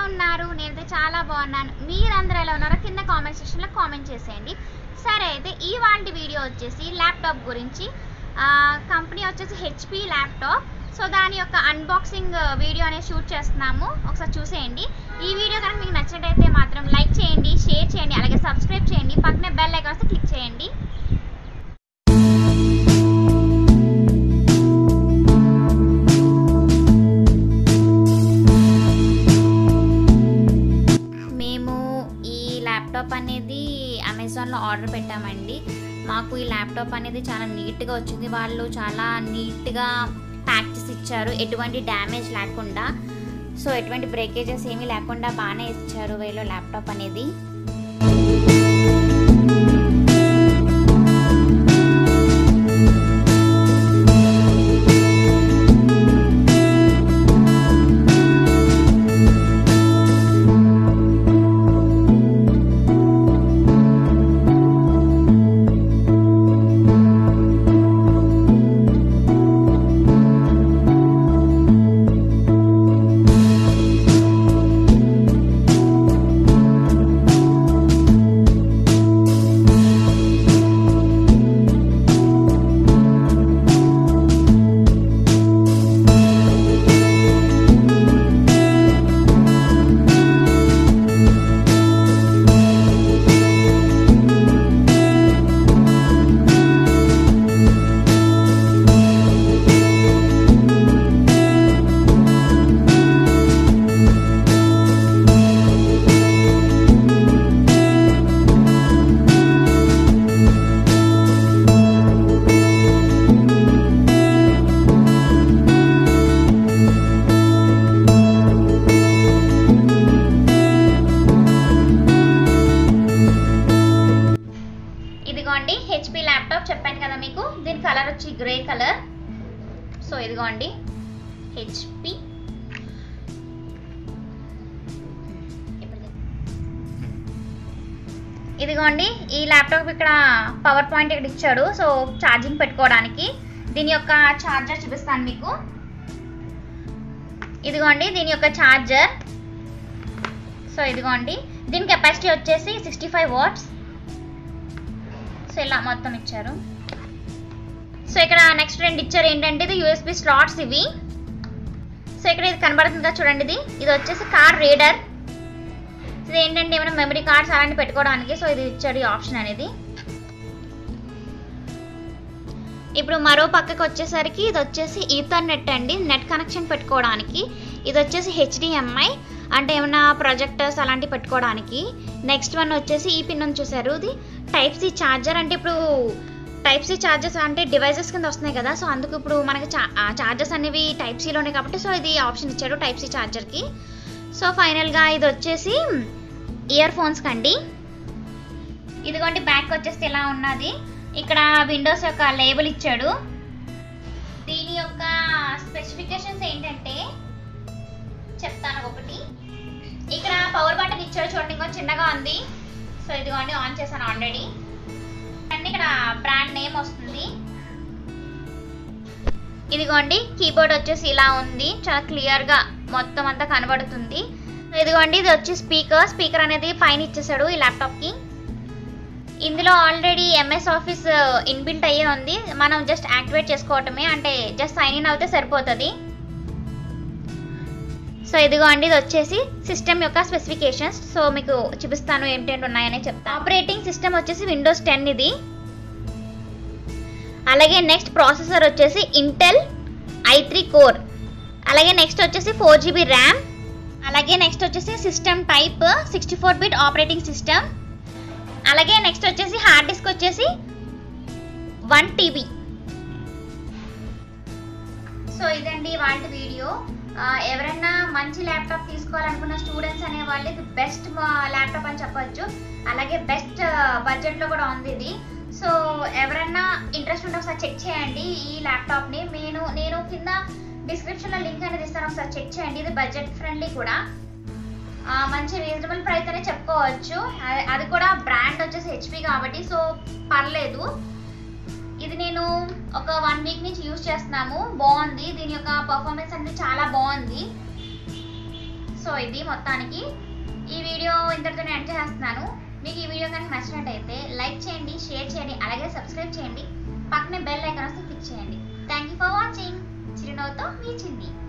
ఉన్నారు నేనైతే చాలా బాగున్నాను మీరందరూ ఎలా ఉన్నారో కింద కామెంట్ సెక్షన్లో కామెంట్ చేసేయండి సరే అయితే ఈ వాంటి వీడియో వచ్చేసి ల్యాప్టాప్ గురించి కంపెనీ వచ్చేసి హెచ్పి ల్యాప్టాప్ సో దాని యొక్క అన్బాక్సింగ్ వీడియో అనేది షూట్ చేస్తున్నాము ఒకసారి చూసేయండి ఈ వీడియో కనుక మీకు నచ్చినట్టయితే మాత్రం లైక్ చేయండి షేర్ చేయండి అలాగే సబ్స్క్రైబ్ చేయండి పక్కనే బెల్ ఐకాన్ వస్తే క్లిక్ చేయండి మేము ఈ ల్యాప్టాప్ అనేది అమెజాన్లో ఆర్డర్ పెట్టామండి మాకు ఈ ల్యాప్టాప్ అనేది చాలా నీట్గా వచ్చింది వాళ్ళు చాలా నీట్గా ప్యాక్ చేసి ఇచ్చారు ఎటువంటి డ్యామేజ్ లేకుండా సో ఎటువంటి బ్రేకేజెస్ ఏమీ లేకుండా బాగానే ఇచ్చారు వీళ్ళు ల్యాప్టాప్ అనేది ఇదిగోండి హెచ్పి ల్యాప్టాప్ చెప్పాను కదా మీకు దీని కలర్ వచ్చి గ్రే కలర్ సో ఇదిగోండి హెచ్పి ఇదిగోండి ఈ ల్యాప్టాప్ ఇక్కడ పవర్ పాయింట్ ఇక్కడ ఇచ్చాడు సో ఛార్జింగ్ పెట్టుకోవడానికి దీని యొక్క ఛార్జర్ చూపిస్తాను మీకు ఇదిగోండి దీని యొక్క ఛార్జర్ సో ఇదిగోండి దీని కెపాసిటీ వచ్చేసి సిక్స్టీ ఫైవ్ వాట్స్ సో ఇలా మొత్తం ఇచ్చారు సో ఇక్కడ నెక్స్ట్ రెండు ఇచ్చారు ఏంటంటే ఇది యూఎస్బి స్లాట్స్ ఇవి సో ఇక్కడ ఇది కనబడుతుంది కదా చూడండి ఇది ఇది వచ్చేసి కార్ రీడర్ ఇది ఏంటంటే ఏమైనా మెమరీ కార్డ్స్ అలాంటివి పెట్టుకోవడానికి సో ఇది ఇచ్చాడు ఈ ఆప్షన్ అనేది ఇప్పుడు మరో పక్కకి వచ్చేసరికి ఇది వచ్చేసి ఈథర్నెట్ అండి నెట్ కనెక్షన్ పెట్టుకోవడానికి ఇది వచ్చేసి హెచ్డిఎంఐ అంటే ఏమైనా ప్రొజెక్టర్స్ అలాంటివి పెట్టుకోవడానికి నెక్స్ట్ వన్ వచ్చేసి ఈ పిన్ చూసారు ఇది టైప్ సి ఛార్జర్ అంటే ఇప్పుడు టైప్ సి ఛార్జెస్ అంటే డివైజెస్ కింద వస్తున్నాయి కదా సో అందుకు ఇప్పుడు మనకి ఛార్జెస్ అనేవి టైప్ సిలోనే కాబట్టి సో ఇది ఆప్షన్ ఇచ్చాడు టైప్ సి ఛార్జర్కి సో ఫైనల్గా ఇది వచ్చేసి ఇయర్ ఫోన్స్ కండి ఇదిగోండి బ్యాక్ వచ్చేసి ఇలా ఉన్నది ఇక్కడ విండోస్ యొక్క లేబుల్ ఇచ్చాడు దీని యొక్క స్పెసిఫికేషన్స్ ఏంటంటే చెప్తాను ఒకటి ఇక్కడ పవర్ బటన్ ఇచ్చాడు చూడండి ఇంకో చిన్నగా ఉంది సో ఇదిగోండి ఆన్ చేశాను ఆల్రెడీ అండ్ ఇక్కడ బ్రాండ్ నేమ్ వస్తుంది ఇదిగోండి కీబోర్డ్ వచ్చేసి ఇలా ఉంది చాలా క్లియర్గా మొత్తం అంతా కనబడుతుంది ఇదిగోండి ఇది వచ్చి స్పీకర్ స్పీకర్ అనేది పైన ఇచ్చేసాడు ఈ ల్యాప్టాప్కి ఇందులో ఆల్రెడీ ఎంఎస్ ఆఫీస్ ఇన్బిల్ట్ అయ్యే ఉంది మనం జస్ట్ యాక్టివేట్ చేసుకోవటమే అంటే జస్ట్ సైన్ ఇన్ అవుతే సరిపోతుంది సో ఇదిగో అండి ఇది వచ్చేసి సిస్టమ్ యొక్క స్పెసిఫికేషన్స్ సో మీకు చూపిస్తాను ఏంటంటే ఉన్నాయని చెప్తాను ఆపరేటింగ్ సిస్టమ్ వచ్చేసి విండోస్ టెన్ ఇది అలాగే నెక్స్ట్ ప్రాసెసర్ వచ్చేసి ఇంటెల్ ఐ త్రీ కోర్ అలాగే నెక్స్ట్ వచ్చేసి ఫోర్ జీబీ ర్యామ్ అలాగే నెక్స్ట్ వచ్చేసి system type sixty four bit operating system అలాగే నెక్స్ట్ వచ్చేసి హార్డ్ డిస్క్ వచ్చేసి వన్ టీబీ సో ఇదండి వాళ్ళ వీడియో ఆ, ఎవరైనా మంచి ల్యాప్టాప్ తీసుకోవాలనుకున్న స్టూడెంట్స్ అనే వాళ్ళు ఇది బెస్ట్ ల్యాప్టాప్ అని చెప్పొచ్చు అలాగే బెస్ట్ బడ్జెట్లో కూడా ఉంది ఇది సో ఎవరైనా ఇంట్రెస్ట్ ఉంటే ఒకసారి చెక్ చేయండి ఈ ల్యాప్టాప్ని నేను నేను కింద డిస్క్రిప్షన్లో లింక్ అనేది ఇస్తాను ఒకసారి చెక్ చేయండి ఇది బడ్జెట్ ఫ్రెండ్లీ కూడా ఆ, మంచి రీజనబుల్ ప్రైస్ అనే చెప్పుకోవచ్చు అ- అది కూడా బ్రాండ్ వచ్చేసి హెచ్పి కాబట్టి సో పర్లేదు ఇది నేను ఒక వన్ వీక్ నుంచి యూజ్ చేస్తున్నాము బాగుంది దీని యొక్క పర్ఫార్మెన్స్ అనేది చాలా బాగుంది సో సో ఇది మొత్తానికి ఈ వీడియో ఇంతటితో నేను ఎండ్ చేస్తున్నాను మీకు ఈ వీడియో కనుక నచ్చినట్టయితే లైక్ చేయండి షేర్ చేయండి అలాగే సబ్స్క్రైబ్ చేయండి పక్కనే బెల్ ఐకాన్ వస్తే క్లిక్ చేయండి థ్యాంక్ యూ ఫర్ వాచింగ్ చిరునవ్వుతో మీ చింది